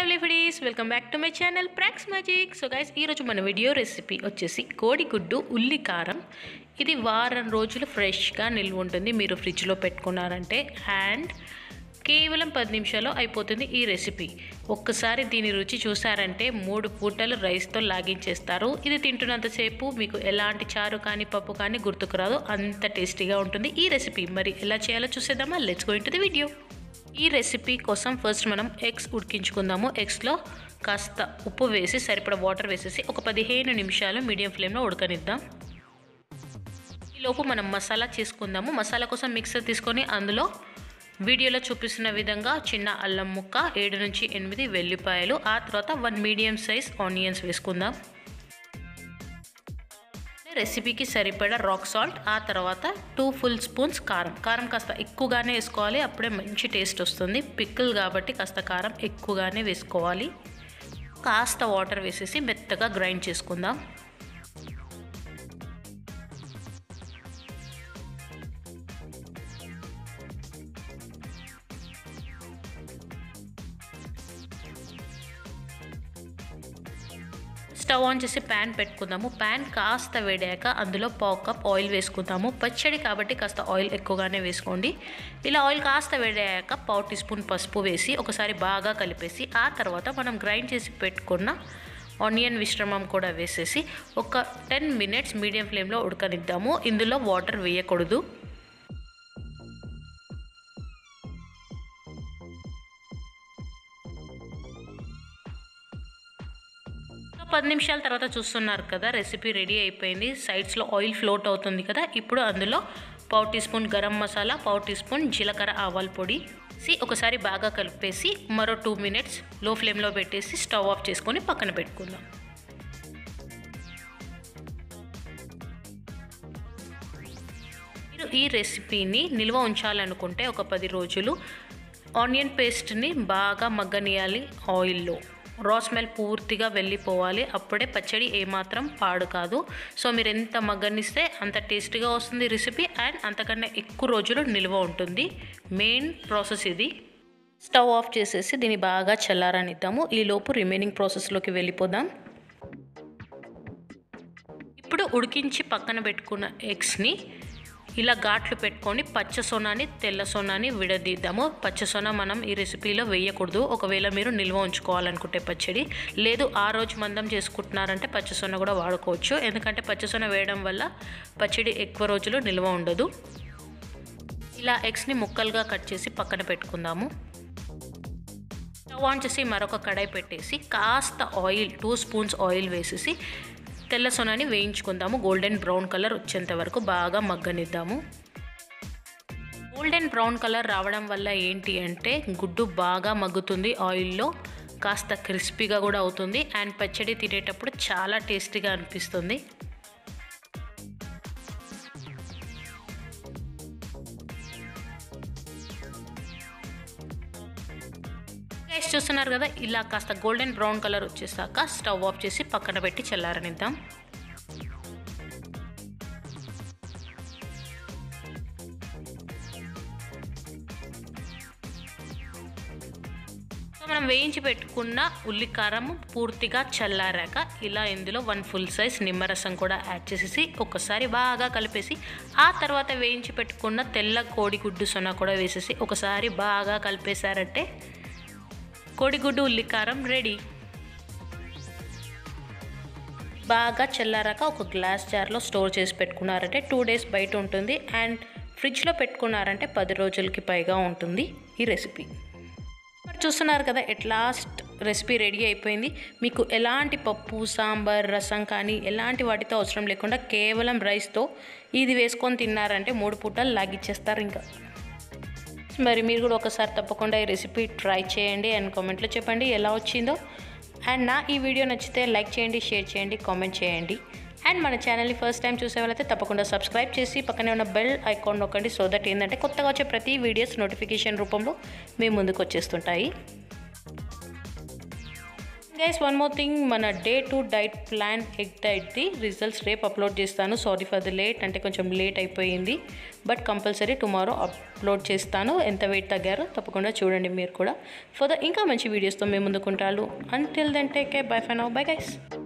lovely foodies welcome back to my channel Prax magic so guys ఈరోజు మన video recipe వచ్చేసి కోడిగుడ్డు ఉల్లి కారం ఇది వారం రోజులు ఫ్రెష్గా నిల్వ ఉంటుంది మీరు ఫ్రిడ్జ్లో పెట్టుకున్నారంటే అండ్ కేవలం పది నిమిషాల్లో అయిపోతుంది ఈ రెసిపీ ఒక్కసారి దీని రుచి చూసారంటే మూడు పూటలు రైస్తో లాగించేస్తారు ఇది తింటున్నంతసేపు మీకు ఎలాంటి చారు కానీ పప్పు కానీ గుర్తుకు రాదు అంత టేస్టీగా ఉంటుంది ఈ రెసిపీ మరి ఎలా చేయాలో చూసేద్దామా let's go into the video ఈ రెసిపీ కోసం ఫస్ట్ మనం ఎగ్స్ ఉడికించుకుందాము ఎగ్స్లో కాస్త ఉప్పు వేసి సరిపడ వాటర్ వేసేసి ఒక పదిహేను నిమిషాలు మీడియం ఫ్లేమ్లో ఉడకనిద్దాం ఈలోపు మనం మసాలా చేసుకుందాము మసాలా కోసం మిక్సర్ తీసుకొని అందులో వీడియోలో చూపిస్తున్న విధంగా చిన్న అల్లం ముక్క ఏడు నుంచి ఎనిమిది వెల్లిపాయలు ఆ తర్వాత వన్ మీడియం సైజ్ ఆనియన్స్ వేసుకుందాం రెసిపీకి సరిపడా రాక్ సాల్ట్ ఆ తర్వాత టూ ఫుల్ స్పూన్స్ కారం కారం కాస్త ఎక్కువగానే వేసుకోవాలి అప్పుడే మంచి టేస్ట్ వస్తుంది పిక్కుల్ కాబట్టి కాస్త కారం ఎక్కువగానే వేసుకోవాలి కాస్త వాటర్ వేసేసి మెత్తగా గ్రైండ్ చేసుకుందాం స్టవ్ ఆన్ చేసి ప్యాన్ పెట్టుకుందాము ప్యాన్ కాస్త వేడాక అందులో పావు కప్ ఆయిల్ వేసుకుందాము పచ్చడి కాబట్టి కాస్త ఆయిల్ ఎక్కువగానే వేసుకోండి ఇలా ఆయిల్ కాస్త వేడాక పావు టీ స్పూన్ పసుపు వేసి ఒకసారి బాగా కలిపేసి ఆ తర్వాత మనం గ్రైండ్ చేసి పెట్టుకున్న ఆనియన్ మిశ్రమం కూడా వేసేసి ఒక టెన్ మినిట్స్ మీడియం ఫ్లేమ్లో ఉడకనిద్దాము ఇందులో వాటర్ వేయకూడదు పది నిమిషాల తర్వాత చూస్తున్నారు కదా రెసిపీ రెడీ అయిపోయింది సైడ్స్లో ఆయిల్ ఫ్లోట్ అవుతుంది కదా ఇప్పుడు అందులో పావు టీ స్పూన్ గరం మసాలా పావు టీ స్పూన్ జీలకర్ర ఆవాల పొడి సి ఒకసారి బాగా కలిపేసి మరో టూ మినిట్స్ లో ఫ్లేమ్లో పెట్టేసి స్టవ్ ఆఫ్ చేసుకొని పక్కన పెట్టుకుందాం మీరు ఈ రెసిపీని నిల్వ ఉంచాలనుకుంటే ఒక పది రోజులు ఆనియన్ పేస్ట్ని బాగా మగ్గనియాలి ఆయిల్లో రా స్మెల్ పూర్తిగా వెళ్ళిపోవాలి అప్పుడే పచ్చడి ఏమాత్రం పాడు కాదు సో మీరు ఎంత మగ్గనిస్తే అంత టేస్టీగా వస్తుంది రెసిపీ అండ్ అంతకన్నా ఎక్కువ రోజులు నిల్వ ఉంటుంది మెయిన్ ప్రాసెస్ ఇది స్టవ్ ఆఫ్ చేసేసి దీన్ని బాగా చల్లారనిద్దాము ఈలోపు రిమైనింగ్ ప్రాసెస్లోకి వెళ్ళిపోదాం ఇప్పుడు ఉడికించి పక్కన పెట్టుకున్న ఎగ్స్ని ఇలా ఘాట్లు పెట్టుకొని పచ్చ సోనాని తెల్ల సోనాని విడదీద్దాము పచ్చ సోనా మనం ఈ రెసిపీలో వేయకూడదు ఒకవేళ మీరు నిల్వ ఉంచుకోవాలనుకుంటే పచ్చడి లేదు ఆ రోజు మందం చేసుకుంటున్నారంటే పచ్చ సోన కూడా వాడుకోవచ్చు ఎందుకంటే పచ్చ సోన వేయడం వల్ల పచ్చడి ఎక్కువ రోజులు నిల్వ ఉండదు ఇలా ఎగ్స్ని ముక్కలుగా కట్ చేసి పక్కన పెట్టుకుందాము స్టవ్ ఆన్ చేసి మరొక కడాయి పెట్టేసి కాస్త ఆయిల్ టూ స్పూన్స్ ఆయిల్ వేసేసి తెల్ల సొనాని వేయించుకుందాము గోల్డెన్ బ్రౌన్ కలర్ వచ్చేంత వరకు బాగా మగ్గనిద్దాము గోల్డెన్ బ్రౌన్ కలర్ రావడం వల్ల ఏంటి అంటే గుడ్డు బాగా మగ్గుతుంది ఆయిల్లో కాస్త క్రిస్పీగా కూడా అవుతుంది అండ్ పచ్చడి తినేటప్పుడు చాలా టేస్టీగా అనిపిస్తుంది గైస్ చూస్తున్నారు కదా ఇలా కాస్త గోల్డెన్ బ్రౌన్ కలర్ వచ్చేసాక స్టవ్ ఆఫ్ చేసి పక్కన పెట్టి చల్లారనిద్దాం మనం వేయించి పెట్టుకున్న ఉల్లికారం పూర్తిగా చల్లారాక ఇలా ఇందులో వన్ ఫుల్ సైజ్ నిమ్మరసం కూడా యాడ్ చేసేసి ఒకసారి బాగా కలిపేసి ఆ తర్వాత వేయించి పెట్టుకున్న తెల్ల కోడిగుడ్డు సొన కూడా వేసేసి ఒకసారి బాగా కలిపేశారంటే కోడిగుడ్డు ఉల్లికారం రెడీ బాగా చల్లారాక ఒక గ్లాస్ జార్లో స్టోర్ చేసి పెట్టుకున్నారంటే టూ డేస్ బయట ఉంటుంది అండ్ ఫ్రిడ్జ్లో పెట్టుకున్నారంటే పది రోజులకి పైగా ఉంటుంది ఈ రెసిపీ మరి చూస్తున్నారు కదా ఎట్ లాస్ట్ రెసిపీ రెడీ అయిపోయింది మీకు ఎలాంటి పప్పు సాంబార్ రసం కానీ ఎలాంటి వాటితో అవసరం లేకుండా కేవలం రైస్తో ఇది వేసుకొని తిన్నారంటే మూడు పూటలు లాగిచ్చేస్తారు ఇంకా మరి మీరు కూడా ఒకసారి తప్పకుండా ఈ రెసిపీ ట్రై చేయండి అండ్ కామెంట్లో చెప్పండి ఎలా వచ్చిందో అండ్ నా ఈ వీడియో నచ్చితే లైక్ చేయండి షేర్ చేయండి కామెంట్ చేయండి అండ్ మన ఛానల్ని ఫస్ట్ టైం చూసే వాళ్ళైతే తప్పకుండా సబ్స్క్రైబ్ చేసి పక్కనే ఉన్న బెల్ ఐకాన్ నొక్కండి సో దట్ ఏంటంటే కొత్తగా వచ్చే ప్రతి వీడియోస్ నోటిఫికేషన్ రూపంలో మీ ముందుకు వచ్చేస్తుంటాయి గైస్ వన్ మోర్ థింగ్ మన day to diet plan egg డైట్ది రిజల్ట్స్ రేపు అప్లోడ్ చేస్తాను సారీ ఫర్ ద లేట్ అంటే కొంచెం లేట్ అయిపోయింది బట్ కంపల్సరీ టుమారో అప్లోడ్ చేస్తాను ఎంత వెయిట్ తగ్గారో తప్పకుండా చూడండి మీరు కూడా ఫర్ ద ఇంకా మంచి వీడియోస్తో మేము ముందుకుంటాను until then take care bye for now bye guys